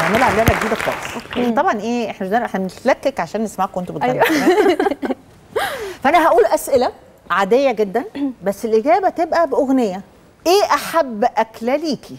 هنلعب لعبه جديده خالص طبعا ايه احنا مش بنلعب- احنا بنتلكك عشان نسمعكم انتوا بتغنوا فانا هقول اسئله عاديه جدا بس الاجابه تبقى باغنيه ايه احب اكله ليكي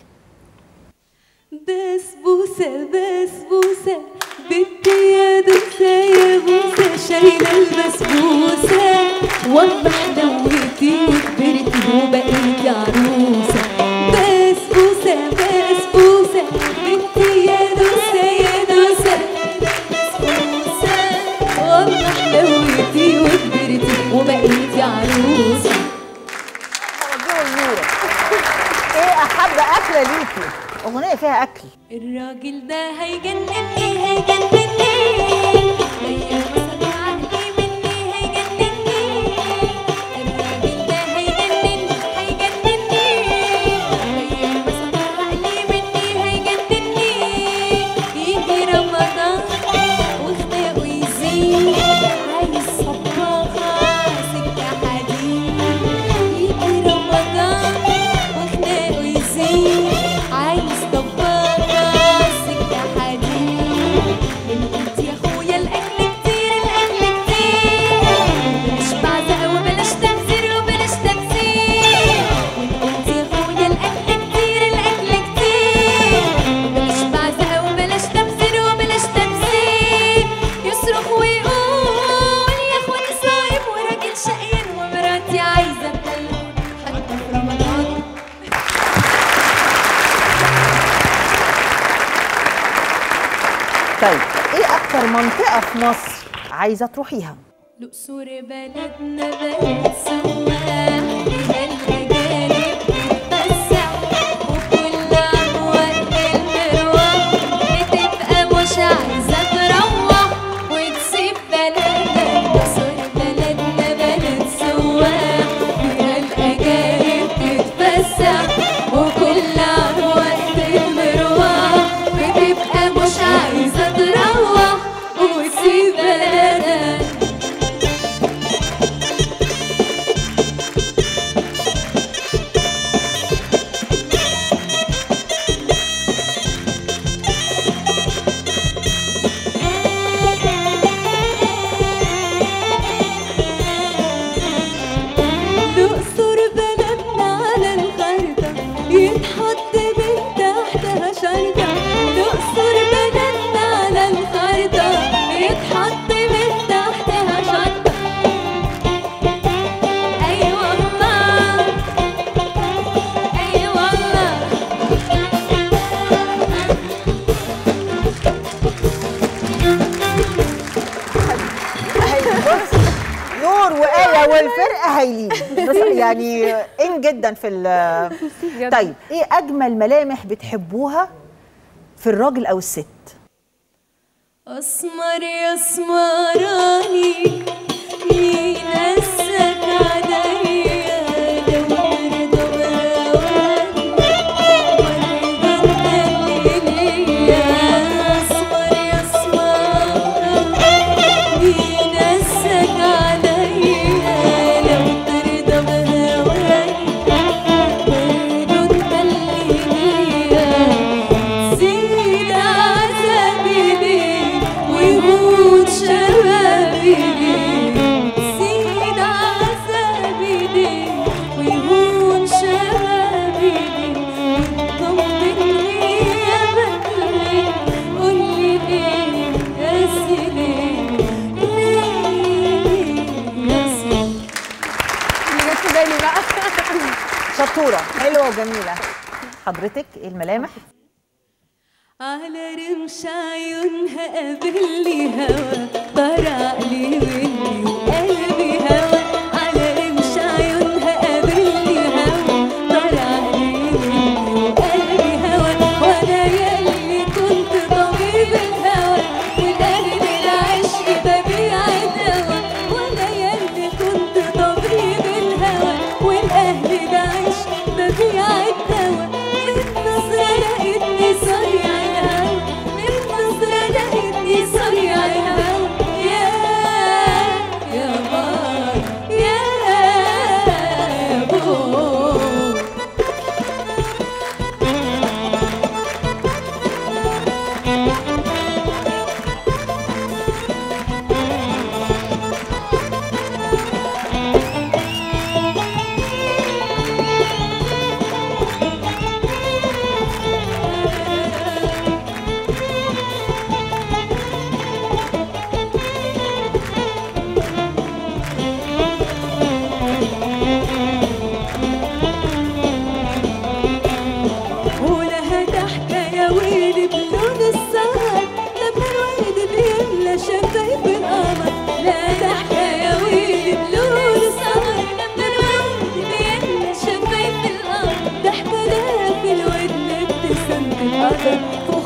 بسبوسة بسبوسة بدي يا دوسة يا بوسة شايلة البسبوسة والله حلوتي وكبرتي وبقيت عروسة بسبوسة بسبوسة بدي يا دوسة يا دوسة بسبوسة والله حلوتي وكبرتي وبقيت عروسة وجهوا النور ايه احب اكله ليكي اغنيه فيها اكل الراجل ده هيجنني هيجنني غير مصدر عقلي مني هيجنني الراجل ده هيجنني هيجنني غير مصدر عقلي مني هيجنني يجي رمضان وخناقه يزيد عايز صباحة سكة حديد يجي رمضان وخناقه يزيد عايز طباخة سكة حديد انت يا اخويا الاكل كتير الاكل كتير بلاش بعزق وبلاش تبذير وبلاش تبذير وانت يا اخويا الاكل كتير الاكل كتير بلاش بعزق وبلاش تبذير وبلاش تبذير يصرخ ويقول يا اخواني صايم وراجل شقيان ومراتي عايزه تدلعني حتى في رمضان طيب ايه اكتر منطقه في مصر عايزه تروحيها الأقصر بلدنا بلد سواح فيها الأجانب بتتفسح وكل عام وقت المروح بتبقى مش عايزة تروح وتسيب بلدنا الأقصر بلدنا بلد سواح فيها الأجانب بتتفسح وكل عام وقت المروح بتبقى مش عايزة تروح وتسيب بلدنا الأقصر بلدنا على الخريطة يتحط من تحتها شرطة الأقصر بلدنا على الخريطة يتحط من تحتها شرطة أي والله أي والله بص نور وآية والفرقة هايلين بس يعني ان جدا في ال طيب ايه اجمل ملامح بتحبوها في الراجل او الست أسمر يا اسمراني مين قسك عليا لو مرضى بهواني مرضى اللي ليا أسمر يا اسمراني مين قسك عليا لو ترضى بهواني مرضى اللي ليا زيد عذابي ليه ويموت شبابي ليه زيد عذابي ليه ويموت شبابي ليه طمني يا بدري قولي ليه قاسي ليه ليه قاسي اللي جت في بالي بقى شطورة حلوة وجميلة حضرتك ايه الملامح على رمش عيونها قابلني هوا طرع لي مني وقلبي هوا على رمش عيونها قابلني هوا طرع لي مني وقلبي هوا وانا يلي كنت طبيب الهوى والاهل العشق ببيع الدوا وانا يلي كنت طبيب الهوى والاهل العشق ببيع الدوا من نظرة لقيتني صريع الهوى من نظرة لقيتني صريع الهوى يا يا بابا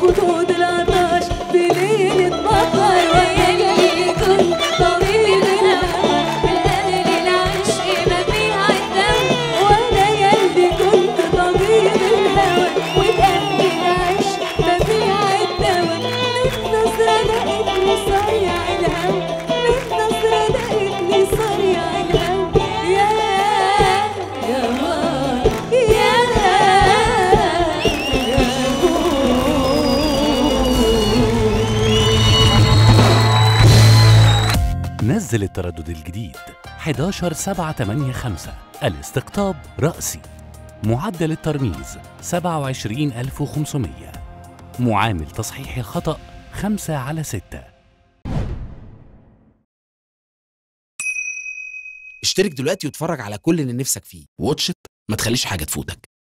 خدود العطاش في ليلة مطر ويلي كنت طبيب الهوى بالأهل العشق ما فيها الدم وأنا يلي كنت طبيب الهوى والأهل العشق ما فيها الدواء من نظرة لقيتني صريع الهم من نظرة لقيتني صريع الهم يا يا مار يا نزل التردد الجديد 11785 الاستقطاب رأسي معدل الترميز 27500 معامل تصحيح الخطأ 5 على 6 اشترك دلوقتي واتفرج على كل اللي نفسك فيه واتش إت، ما تخليش حاجة تفوتك